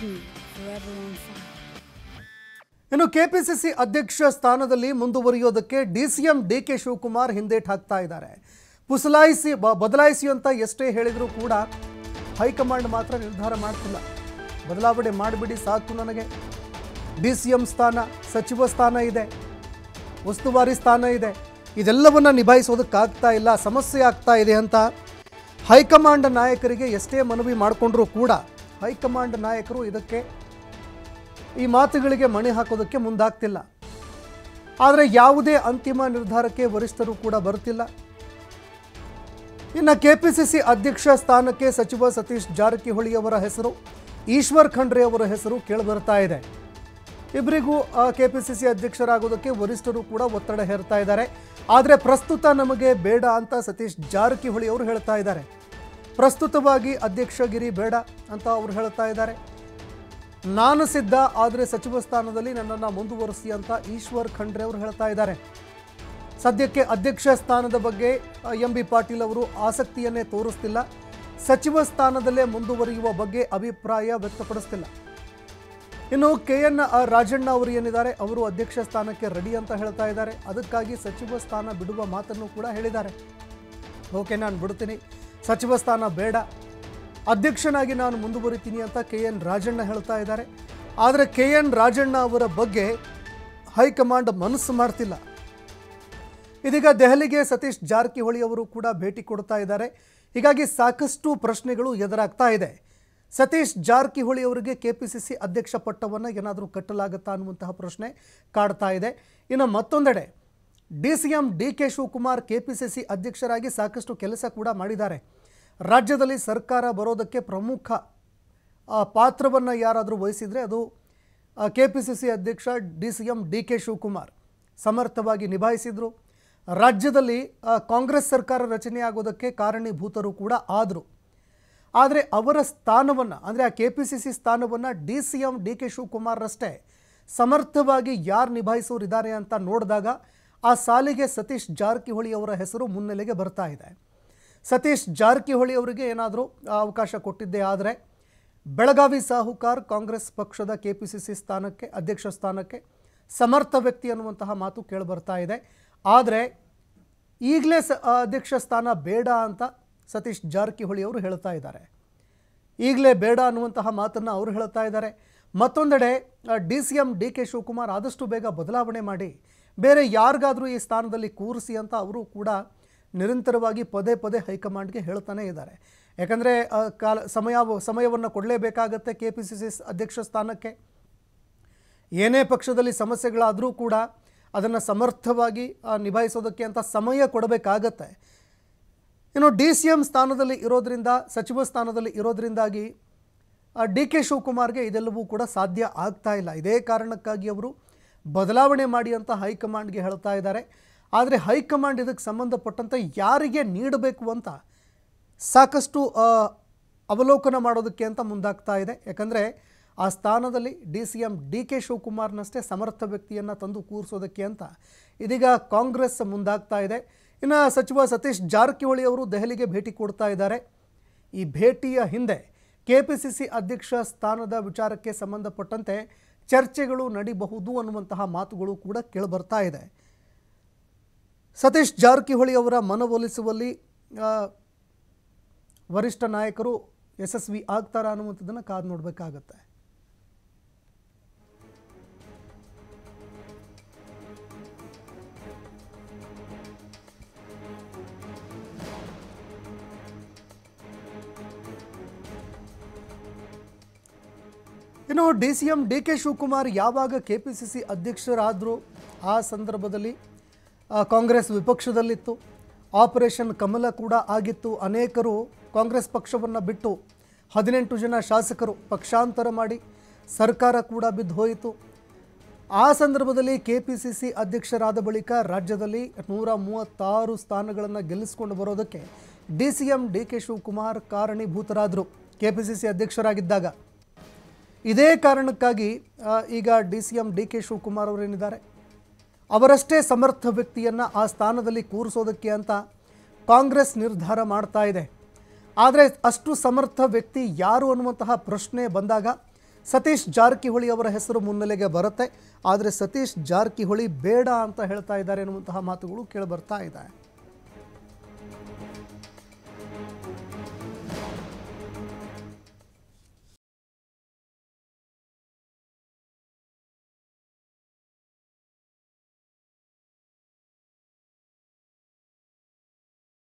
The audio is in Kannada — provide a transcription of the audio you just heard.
forever on fire. ಇನ್ನು ಕೆಪಿಸಿಸಿ ಅಧ್ಯಕ್ಷ ಸ್ಥಾನದಲ್ಲಿ ಮುಂದುವರಿಯೋದಕ್ಕೆ ಡಿಸಿಎಂ ಡಿ ಕೆ ಶಿವಕುಮಾರ್ ಹಿಂದೇಟ್ ಹಾಕ್ತಾ ಇದ್ದಾರೆ ಪುಸಲಾಯಿಸಿ ಬ- ಬದಲಾಯಿಸಿ ಅಂತ ಎಷ್ಟೇ ಹೇಳಿದರೂ ಕೂಡ ಹೈಕಮಾಂಡ್ ಮಾತ್ರ ನಿರ್ಧಾರ ಮಾಡ್ತಿಲ್ಲ ಬದಲಾವಣೆ ಮಾಡಿಬಿಡಿ ಸಾಕು ನನಗೆ ಡಿ ಸಿ ಎಂ ಸ್ಥಾನ ಸಚಿವ ಸ್ಥಾನ ಇದೆ ಉಸ್ತುವಾರಿ ಸ್ಥಾನ ಇದೆ ಇದೆಲ್ಲವನ್ನ ನಿಭಾಯಿಸೋದಕ್ಕಾಗ್ತಾ ಇಲ್ಲ ಸಮಸ್ಯೆ ಆಗ್ತಾ ಇದೆ ಅಂತ ಹೈಕಮಾಂಡ್ ನಾಯಕರಿಗೆ ಎಷ್ಟೇ ಮನವಿ ಮಾಡಿಕೊಂಡ್ರೂ ಕೂಡ ಹೈಕಮಾಂಡ್ ನಾಯಕರು ಇದಕ್ಕೆ ಈ ಮಾತುಗಳಿಗೆ ಮಣೆ ಹಾಕೋದಕ್ಕೆ ಮುಂದಾಗ್ತಿಲ್ಲ ಆದರೆ ಯಾವುದೇ ಅಂತಿಮ ನಿರ್ಧಾರಕ್ಕೆ ವರಿಷ್ಠರು ಕೂಡ ಬರ್ತಿಲ್ಲ ಇನ್ನು ಕೆಪಿಸಿಸಿ ಅಧ್ಯಕ್ಷ ಸ್ಥಾನಕ್ಕೆ ಸಚಿವ ಸತೀಶ್ ಜಾರಕಿಹೊಳಿ ಅವರ ಹೆಸರು ಈಶ್ವರ್ ಖಂಡ್ರೆ ಅವರ ಹೆಸರು ಕೇಳಿಬರ್ತಾ ಇದೆ ಇಬ್ಬರಿಗೂ ಕೆಪಿಸಿಸಿ ಅಧ್ಯಕ್ಷರಾಗೋದಕ್ಕೆ ವರಿಷ್ಠರು ಕೂಡ ಒತ್ತಡ ಹೇರ್ತಾ ಇದ್ದಾರೆ ಆದರೆ ಪ್ರಸ್ತುತ ನಮಗೆ ಬೇಡ ಅಂತ ಸತೀಶ್ ಜಾರಕಿಹೊಳಿ ಅವರು ಹೇಳ್ತಾ ಇದ್ದಾರೆ ಪ್ರಸ್ತುತವಾಗಿ ಅಧ್ಯಕ್ಷಗಿರಿ ಬೇಡ ಅಂತ ಅವರು ಹೇಳ್ತಾ ಇದ್ದಾರೆ ನಾನು ಸಿದ್ಧ ಆದರೆ ಸಚಿವ ಸ್ಥಾನದಲ್ಲಿ ನನ್ನನ್ನು ಮುಂದುವರಿಸಿ ಅಂತ ಈಶ್ವರ್ ಖಂಡ್ರೆ ಅವರು ಹೇಳ್ತಾ ಇದ್ದಾರೆ ಸದ್ಯಕ್ಕೆ ಅಧ್ಯಕ್ಷ ಸ್ಥಾನದ ಬಗ್ಗೆ ಎಂ ಬಿ ಪಾಟೀಲ್ ಅವರು ಆಸಕ್ತಿಯನ್ನೇ ತೋರಿಸ್ತಿಲ್ಲ ಸಚಿವ ಸ್ಥಾನದಲ್ಲೇ ಮುಂದುವರಿಯುವ ಬಗ್ಗೆ ಅಭಿಪ್ರಾಯ ವ್ಯಕ್ತಪಡಿಸ್ತಿಲ್ಲ ಇನ್ನು ಕೆ ಎನ್ ರಾಜಣ್ಣ ಅವರು ಏನಿದ್ದಾರೆ ಅವರು ಅಧ್ಯಕ್ಷ ಸ್ಥಾನಕ್ಕೆ ರೆಡಿ ಅಂತ ಹೇಳ್ತಾ ಇದ್ದಾರೆ ಅದಕ್ಕಾಗಿ ಸಚಿವ ಸ್ಥಾನ ಬಿಡುವ ಮಾತನ್ನು ಕೂಡ ಹೇಳಿದ್ದಾರೆ ಓಕೆ ನಾನು ಬಿಡ್ತೀನಿ ಸಚಿವ ಸ್ಥಾನ ಬೇಡ ಅಧ್ಯಕ್ಷನಾಗಿ ನಾನು ಮುಂದುವರಿತೀನಿ ಅಂತ ಕೆ ಎನ್ ರಾಜಣ್ಣ ಹೇಳ್ತಾ ಇದ್ದಾರೆ ಆದರೆ ಕೆ ಎನ್ ರಾಜಣ್ಣ ಅವರ ಬಗ್ಗೆ ಹೈಕಮಾಂಡ್ ಮನಸ್ಸು ಮಾಡ್ತಿಲ್ಲ ಇದೀಗ ದೆಹಲಿಗೆ ಸತೀಶ್ ಜಾರಕಿಹೊಳಿ ಅವರು ಕೂಡ ಭೇಟಿ ಕೊಡ್ತಾ ಇದ್ದಾರೆ ಹೀಗಾಗಿ ಸಾಕಷ್ಟು ಪ್ರಶ್ನೆಗಳು ಎದುರಾಗ್ತಾ ಇದೆ ಸತೀಶ್ ಜಾರಕಿಹೊಳಿ ಅವರಿಗೆ ಕೆಪಿಸಿಸಿ ಅಧ್ಯಕ್ಷ ಪಟ್ಟವನ್ನು ಏನಾದರೂ ಕಟ್ಟಲಾಗುತ್ತಾ ಅನ್ನುವಂತಹ ಪ್ರಶ್ನೆ ಕಾಡ್ತಾ ಇದೆ ಇನ್ನು ಮತ್ತೊಂದೆಡೆ D C M D K Shivakumar KPCC ಅಧ್ಯಕ್ಷರಾಗಿ ಸಾಕಷ್ಟು ಕೆಲಸ ಕೂಡ ಮಾಡಿದ್ದಾರೆ ರಾಜ್ಯದಲ್ಲಿ ಸರ್ಕಾರ ಬರೋದಕ್ಕೆ ಪ್ರಮುಖ ಪಾತ್ರವನ್ನು ಯಾರಾದರೂ ವಹಿಸಿದರೆ ಅದು ಕೆ ಪಿ ಸಿ ಸಿ ಅಧ್ಯಕ್ಷ D C M D K Shivakumar ಸಮರ್ಥವಾಗಿ ನಿಭಾಯಿಸಿದರು ರಾಜ್ಯದಲ್ಲಿ ಆ, ಕಾಂಗ್ರೆಸ್ ಸರ್ಕಾರ ರಚನೆ ಆಗೋದಕ್ಕೆ ಕಾರಣೀಭೂತರು ಕೂಡ ಆದರು ಆದರೆ ಅವರ ಸ್ಥಾನವನ್ನು ಅಂದರೆ ಆ ಕೆ ಪಿ ಸಿ ಸಿ ಸ್ಥಾನವನ್ನು D C M D K ಶಿವಕುಮಾರ್ರಷ್ಟೇ ಸಮರ್ಥವಾಗಿ ಯಾರು ನಿಭಾಯಿಸೋರಿದ್ದಾರೆ ಅಂತ ನೋಡಿದಾಗ ಆ ಸಾಲಿಗೆ ಸತೀಶ್ ಜಾರಕಿಹೊಳಿ ಅವರ ಹೆಸರು ಮುನ್ನೆಲೆಗೆ ಬರ್ತಾ ಇದೆ ಸತೀಶ್ ಜಾರಕಿಹೊಳಿ ಅವರಿಗೆ ಏನಾದರೂ ಅವಕಾಶ ಕೊಟ್ಟಿದ್ದೇ ಆದರೆ ಬೆಳಗಾವಿ ಸಾಹುಕಾರ್ ಕಾಂಗ್ರೆಸ್ ಪಕ್ಷದ ಕೆ ಪಿ ಸಿ ಸಿ ಸ್ಥಾನಕ್ಕೆ ಅಧ್ಯಕ್ಷ ಸ್ಥಾನಕ್ಕೆ ಸಮರ್ಥ ವ್ಯಕ್ತಿ ಅನ್ನುವಂತಹ ಮಾತು ಕೇಳಿಬರ್ತಾ ಇದೆ ಆದರೆ ಈಗಲೇ ಸ ಅಧ್ಯಕ್ಷ ಸ್ಥಾನ ಬೇಡ ಅಂತ ಸತೀಶ್ ಜಾರಕಿಹೊಳಿ ಅವರು ಹೇಳ್ತಾ ಇದ್ದಾರೆ ಈಗಲೇ ಬೇಡ ಅನ್ನುವಂತಹ ಮಾತನ್ನು ಅವರು ಹೇಳ್ತಾ ಇದ್ದಾರೆ ಮತ್ತೊಂದೆಡೆ D C M D K Shivakumar ಆದಷ್ಟು ಬೇಗ ಬದಲಾವಣೆ ಮಾಡಿ ಬೇರೆ ಯಾರಿಗಾದರೂ ಈ ಸ್ಥಾನದಲ್ಲಿ ಕೂರಿಸಿ ಅಂತ ಅವರು ಕೂಡ ನಿರಂತರವಾಗಿ ಪದೇ ಪದೇ ಹೈಕಮಾಂಡ್ಗೆ ಹೇಳ್ತಾನೆ ಇದ್ದಾರೆ ಯಾಕಂದರೆ ಕಾಲ ಸಮಯ ಸಮಯವನ್ನು ಕೊಡಲೇಬೇಕಾಗತ್ತೆ ಕೆ ಪಿ ಸಿ ಸಿ ಅಧ್ಯಕ್ಷ ಸ್ಥಾನಕ್ಕೆ ಏನೇ ಪಕ್ಷದಲ್ಲಿ ಸಮಸ್ಯೆಗಳಾದರೂ ಕೂಡ ಅದನ್ನು ಸಮರ್ಥವಾಗಿ ಆ, ನಿಭಾಯಿಸೋದಕ್ಕೆ ಅಂತ ಸಮಯ ಕೊಡಬೇಕಾಗತ್ತೆ ಇನ್ನು ಡಿ ಸಿ ಎಂ ಸ್ಥಾನದಲ್ಲಿ ಇರೋದ್ರಿಂದ ಸಚಿವ ಸ್ಥಾನದಲ್ಲಿ ಇರೋದ್ರಿಂದಾಗಿ ಡಿ ಕೆ ಶಿವಕುಮಾರ್ಗೆ ಇದೆಲ್ಲವೂ ಕೂಡ ಸಾಧ್ಯ ಆಗ್ತಾ ಇಲ್ಲ ಇದೇ ಕಾರಣಕ್ಕಾಗಿ ಅವರು ಬದಲಾವಣೆ ಮಾಡಿ ಅಂತ ಹೈಕಮಾಂಡ್ಗೆ ಹೇಳ್ತಾ ಇದ್ದಾರೆ ಆದರೆ ಹೈಕಮಾಂಡ್ ಇದಕ್ಕೆ ಸಂಬಂಧಪಟ್ಟಂತೆ ಯಾರಿಗೆ ನೀಡಬೇಕು ಅಂತ ಸಾಕಷ್ಟು ಆ, ಅವಲೋಕನ ಮಾಡೋದಕ್ಕೆ ಅಂತ ಮುಂದಾಗ್ತಾ ಇದೆ ಯಾಕಂದರೆ ಆ ಸ್ಥಾನದಲ್ಲಿ D C M D K ಶಿವಕುಮಾರ್ನಷ್ಟೇ ಸಮರ್ಥ ವ್ಯಕ್ತಿಯನ್ನು ತಂದು ಕೂರಿಸೋದಕ್ಕೆ ಅಂತ ಇದೀಗ ಕಾಂಗ್ರೆಸ್ ಮುಂದಾಗ್ತಾ ಇದೆ ಇನ್ನು ಸಚಿವ ಸತೀಶ್ ಜಾರಕಿಹೊಳಿ ಅವರು ದೆಹಲಿಗೆ ಭೇಟಿ ಕೊಡ್ತಾ ಇದ್ದಾರೆ ಈ ಭೇಟಿಯ ಹಿಂದೆ ಕೆ ಪಿ ಸಿ ಸಿ ಅಧ್ಯಕ್ಷ ಸ್ಥಾನದ ವಿಚಾರಕ್ಕೆ ಸಂಬಂಧಪಟ್ಟಂತೆ ಚರ್ಚೆಗಳು ನಡಿಬಹುದು ಅನ್ನುವಂತಹ ಮಾತುಗಳು ಕೂಡ ಕೇಳಿಬರ್ತಾ ಇದೆ ಸತೀಶ್ ಜಾರಕಿಹೊಳಿ ಅವರ ಮನವೊಲಿಸುವಲ್ಲಿ ಆ, ವರಿಷ್ಠ ನಾಯಕರು ಯಶಸ್ವಿ ಆಗ್ತಾರಾ ಅನ್ನುವಂಥದ್ದನ್ನು ಕಾದು ನೋಡಬೇಕಾಗತ್ತೆ ಇನ್ನು D C M D K Shivakumar ಯಾವಾಗ ಕೆ ಪಿ ಸಿ ಸಿ ಅಧ್ಯಕ್ಷರಾದರು ಆ ಸಂದರ್ಭದಲ್ಲಿ ಆ, ಕಾಂಗ್ರೆಸ್ ವಿಪಕ್ಷದಲ್ಲಿತ್ತು ಆಪರೇಷನ್ ಕಮಲ ಕೂಡ ಆಗಿತ್ತು ಅನೇಕರು ಕಾಂಗ್ರೆಸ್ ಪಕ್ಷವನ್ನು ಬಿಟ್ಟು ಹದಿನೆಂಟು ಜನ ಶಾಸಕರು ಪಕ್ಷಾಂತರ ಮಾಡಿ ಸರ್ಕಾರ ಕೂಡ ಬಿದ್ದು ಹೋಯಿತು ಆ ಸಂದರ್ಭದಲ್ಲಿ ಕೆ ಪಿ ಸಿ ಸಿ ಅಧ್ಯಕ್ಷರಾದ ಬಳಿಕ ರಾಜ್ಯದಲ್ಲಿ ನೂರ ಮೂವತ್ತಾರು ಸ್ಥಾನಗಳನ್ನು ಗೆಲ್ಲಿಸಿಕೊಂಡು ಬರೋದಕ್ಕೆ D C M D K Shivakumar ಕಾರಣೀಭೂತರಾದರು ಕೆ ಪಿ ಸಿ ಸಿ ಅಧ್ಯಕ್ಷರಾಗಿದ್ದಾಗ ಇದೇ ಕಾರಣಕ್ಕಾಗಿ ಆ, ಈಗ D C M D K Shivakumar ಅವರೇನಿದ್ದಾರೆ ಅವರಷ್ಟೇ ಸಮರ್ಥ ವ್ಯಕ್ತಿಯನ್ನು ಆ ಸ್ಥಾನದಲ್ಲಿ ಕೂರಿಸೋದಕ್ಕೆ ಅಂತ ಕಾಂಗ್ರೆಸ್ ನಿರ್ಧಾರ ಮಾಡ್ತಾ ಇದೆ ಆದರೆ ಅಷ್ಟು ಸಮರ್ಥ ವ್ಯಕ್ತಿ ಯಾರು ಅನ್ನುವಂತಹ ಪ್ರಶ್ನೆ ಬಂದಾಗ ಸತೀಶ್ ಜಾರಕಿಹೊಳಿ ಅವರ ಹೆಸರು ಮುನ್ನೆಲೆಗೆ ಬರುತ್ತೆ ಆದರೆ ಸತೀಶ್ ಜಾರಕಿಹೊಳಿ ಬೇಡ ಅಂತ ಹೇಳ್ತಾ ಇದ್ದಾರೆ ಎನ್ನುವಂತಹ ಮಾತುಗಳು ಕೇಳಿ ಬರ್ತಾ ಇದೆ